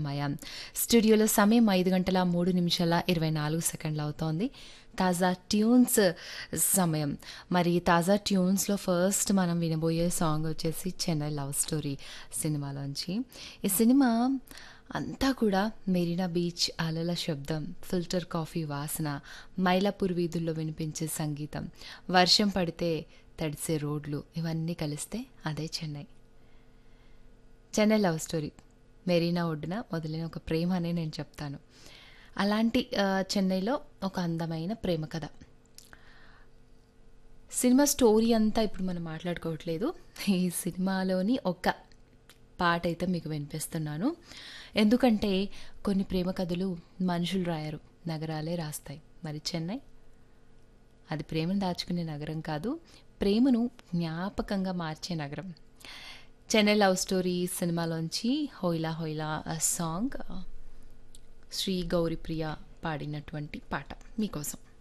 సమయం స్టూడియోలో సమయం ఐదు గంటల మూడు నిమిషాల ఇరవై నాలుగు సెకండ్లు అవుతోంది తాజా ట్యూన్స్ సమయం మరి తాజా ట్యూన్స్లో ఫస్ట్ మనం వినబోయే సాంగ్ వచ్చేసి చెన్నై లవ్ స్టోరీ సినిమాలోంచి ఈ సినిమా అంతా కూడా మెరీనా బీచ్ అలల శబ్దం ఫిల్టర్ కాఫీ వాసన మైలాపూర్ వీధుల్లో వినిపించే సంగీతం వర్షం పడితే తడిసే రోడ్లు ఇవన్నీ కలిస్తే అదే చెన్నై చెన్నై లవ్ స్టోరీ మెరీనా ఒడ్డున మొదలైన ఒక ప్రేమ అనే నేను చెప్తాను అలాంటి ఆ, చెన్నైలో ఒక అందమైన ప్రేమ కథ సినిమా స్టోరీ అంతా ఇప్పుడు మనం మాట్లాడుకోవట్లేదు ఈ సినిమాలోని ఒక పాట అయితే మీకు వినిపిస్తున్నాను ఎందుకంటే కొన్ని ప్రేమ కథలు మనుషులు రాయరు నగరాలే రాస్తాయి మరి చెన్నై అది ప్రేమను దాచుకునే నగరం కాదు ప్రేమను జ్ఞాపకంగా మార్చే నగరం చెన్నై లవ్ స్టోరీ సినిమాలోంచి హోయిలా హోయిలా సాంగ్ శ్రీ గౌరీప్రియ పాడినటువంటి పాట మీకోసం